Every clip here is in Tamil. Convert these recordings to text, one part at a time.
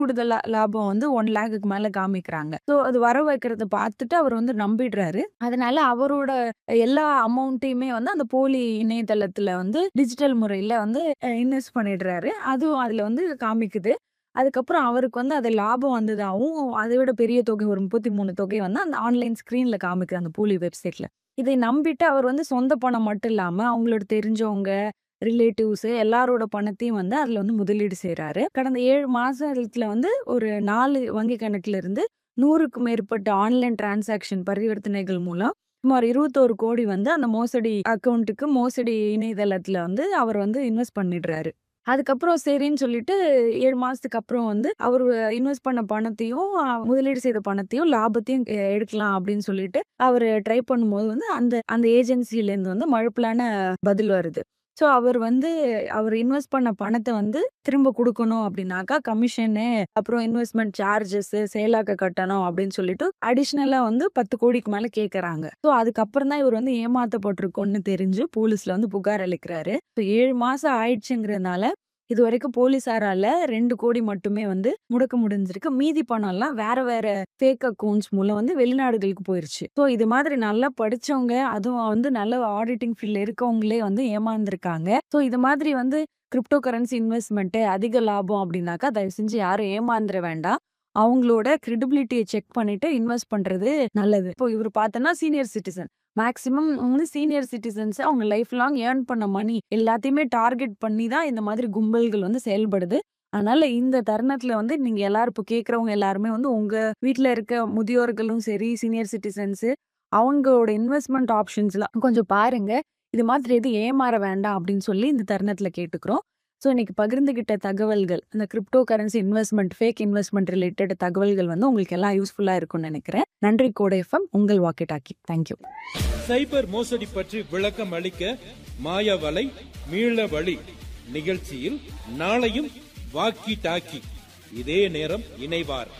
கூடுதல் லா- லாபம் வந்து ஒன் லேக்குக்கு மேல காமிக்கிறாங்க ஸோ அது வர வைக்கிறத பார்த்துட்டு அவர் வந்து நம்பிடுறாரு அதனால அவரோட எல்லா அமௌண்ட்டையுமே வந்து அந்த போலி இணையதளத்துல வந்து டிஜிட்டல் முறையில வந்து இன்வெஸ்ட் பண்ணிடுறாரு அதுவும் அதுல வந்து காமிக்குது அதுக்கப்புறம் அவருக்கு வந்து அது லாபம் வந்ததாகவும் அதை விட பெரிய தொகை ஒரு முப்பத்தி மூணு தொகை வந்து அந்த ஆன்லைன் ஸ்க்ரீன்ல காமிக்குது அந்த போலி வெப்சைட்ல இதை நம்பிட்டு அவர் வந்து சொந்த பணம் மட்டும் இல்லாம அவங்களோட தெரிஞ்சவங்க ரிலேட்டிவ்ஸ் எல்லாரோட பணத்தையும் வந்து அதுல வந்து முதலீடு செய்றாரு கடந்த ஏழு மாசத்துல வந்து ஒரு நாலு வங்கி கணக்குல இருந்து நூறுக்கும் மேற்பட்ட ஆன்லைன் டிரான்சாக்ஷன் பரிவர்த்தனைகள் மூலம் சுமார் இருபத்தோரு கோடி வந்து அந்த மோசடி அக்கௌண்ட்டுக்கு மோசடி இணையதளத்துல வந்து அவர் வந்து இன்வெஸ்ட் பண்ணிடுறாரு அதுக்கப்புறம் சரின்னு சொல்லிட்டு ஏழு மாசத்துக்கு அப்புறம் வந்து அவர் இன்வெஸ்ட் பண்ண பணத்தையும் அஹ், முதலீடு செய்த பணத்தையும் லாபத்தையும் எ- எடுக்கலாம் அப்படின்னு சொல்லிட்டு அவர் ட்ரை பண்ணும்போது வந்து அந்த அந்த ஏஜென்சில இருந்து வந்து மழுப்பலான பதில் வருது ஸோ அவர் வந்து அவர் இன்வெஸ்ட் பண்ண பணத்தை வந்து திரும்ப கொடுக்கணும் அப்படின்னாக்கா கமிஷனு அப்புறம் இன்வெஸ்ட்மெண்ட் சார்ஜஸ் செயலாக்க கட்டணம் அப்படின்னு சொல்லிட்டு அடிஷ்னலா வந்து பத்து கோடிக்கு மேல கேக்குறாங்க ஸோ அதுக்கப்புறம் தான் இவர் வந்து ஏமாத்தப்பட்டிருக்கோன்னு தெரிஞ்சு போலீஸ்ல வந்து புகார் அளிக்கிறாரு ஸோ ஏழு மாசம் ஆயிடுச்சுங்கிறதுனால இது வரைக்கும் போலீசாரால ரெண்டு கோடி மட்டுமே வந்து முடக்க முடிஞ்சிருக்கு மீதி பணம் எல்லாம் வேற வேற ஃபேக் அக்கௌண்ட்ஸ் மூலம் வந்து வெளிநாடுகளுக்கு போயிருச்சு ஸோ இது மாதிரி நல்லா படிச்சவங்க அதுவும் வந்து நல்ல ஆடிட்டிங் ஃபீல்ட்ல இருக்கவங்களே வந்து ஏமாந்துருக்காங்க ஸோ இது மாதிரி வந்து கிரிப்டோ கரன்சி இன்வெஸ்ட்மெண்ட் அதிக லாபம் அப்படின்னாக்கா தயவு செஞ்சு யாரும் ஏமாந்துட வேண்டாம் அவங்களோட கிரெடிபிலிட்டியை செக் பண்ணிட்டு இன்வெஸ்ட் பண்றது நல்லது இப்போ இவர் பார்த்தோன்னா சீனியர் சிட்டிசன் மேக்சிமம் வந்து சீனியர் சிட்டிசன்ஸ் அவங்க லைஃப் லாங் ஏர்ன் பண்ண மணி எல்லாத்தையுமே டார்கெட் பண்ணி தான் இந்த மாதிரி கும்பல்கள் வந்து செயல்படுது அதனால இந்த தருணத்துல வந்து நீங்க எல்லாரும் இப்போ கேட்கறவங்க எல்லாருமே வந்து உங்க வீட்ல இருக்க முதியோர்களும் சரி சீனியர் சிட்டிசன்ஸ் அவங்களோட இன்வெஸ்ட்மெண்ட் ஆப்ஷன்ஸ்லாம் கொஞ்சம் பாருங்க இது மாதிரி எது ஏமாற வேண்டாம் அப்படின்னு சொல்லி இந்த தருணத்துல கேட்டுக்கிறோம் ஸோ இன்னைக்கு பகிர்ந்துகிட்ட தகவல்கள் இந்த cryptocurrency investment fake investment related தகவல்கள் வந்து உங்களுக்கு எல்லாம் யூஸ்ஃபுல்லா இருக்கும்னு நினைக்கிறேன் நன்றி கோடை எஃப்எம் உங்கள் வாக்கி டாக்கி தேங்க்யூ சைபர் மோசடி பற்றி விளக்கம் அளிக்க மாயவலை மீள வழி நிகழ்ச்சியில் நாளையும் வாக்கி டாக்கி இதே நேரம் இணைவார்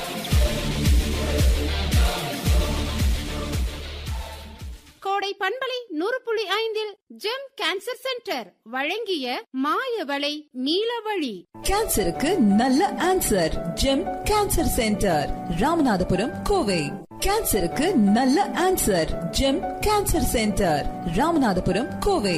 கோடை பண்பலை நூறு புள்ளி ஐந்தில் ஜெம் கேன்சர் சென்டர் வழங்கிய மாயவளை நீலவழி கேன்சருக்கு நல்ல answer Gem cancer centre Ramanathapuram Kovai கேன்சருக்கு நல்ல answer Gem cancer centre Ramanathapuram Kovai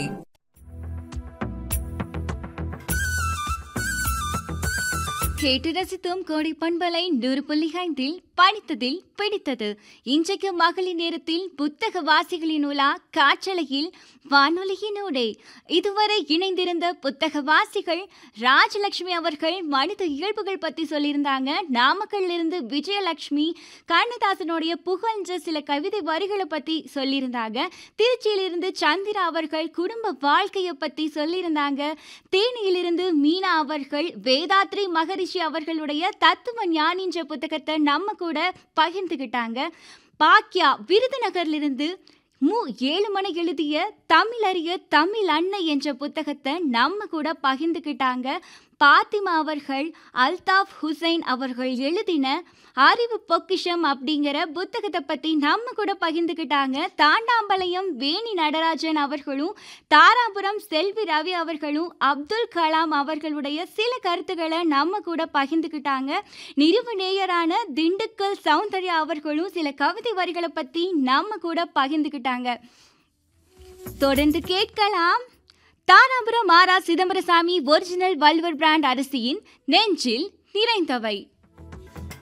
கேட்டு ரசித்தோம் கோடி பண்பலை நூறு புள்ளி ஐந்தில் படித்ததில் பிடித்தது இன்றைக்கு மகளிர் நேரத்தில் புத்தக வாசிகளின் உலா காற்றலையில் வானொலியினூடே இதுவரை இணைந்திருந்த புத்தக வாசிகள் ராஜலட்சுமி அவர்கள் மனித இயல்புகள் பத்தி சொல்லியிருந்தாங்க நாமக்கல்ல இருந்து விஜயலட்சுமி கண்ணதாசனுடைய புகழ்ன்ற சில கவிதை வரிகளை பத்தி சொல்லியிருந்தாங்க திருச்சியிலிருந்து சந்திரா அவர்கள் குடும்ப வாழ்க்கையை பத்தி சொல்லியிருந்தாங்க தேனியிலிருந்து மீனா அவர்கள் வேதாத்ரி மகரிஷி அவர்களுடைய தத்துவ ஞானின்ற புத்தகத்தை நம்ம கூட பகிர்ந்துக்கிட்டாங்க பாக்யா விருதுநகர்லிருந்து மு ஏழுமணி எழுதிய தமிழறிய தமிழ் அன்னை என்ற புத்தகத்தை நம்ம கூட பகிர்ந்துக்கிட்டாங்க பாத்திமா அவர்கள் அல்தாஃப் ஹுசைன் அவர்கள் எழுதின அறிவு பொக்கிஷம் அப்படிங்கிற புத்தகத்தை பற்றி நம்ம கூட பகிர்ந்துக்கிட்டாங்க தாண்டாம்பாளையம் வேணி நடராஜன் அவர்களும் தாராபுரம் செல்வி ரவி அவர்களும் அப்துல் கலாம் அவர்களுடைய சில கருத்துக்களை நம்ம கூட பகிர்ந்துக்கிட்டாங்க நிறுவ நேயரான திண்டுக்கல் சௌந்தர்யா அவர்களும் சில கவிதை வரிகளை பற்றி நம்ம கூட பகிர்ந்துக்கிட்டாங்க தொடர்ந்து கேட்கலாம் தாராபுரம் ஆரா சிதம்பரசாமி ஒரிஜினல் வல்வர் பிராண்ட் அரிசியின் நெஞ்சில் நிறைந்தவை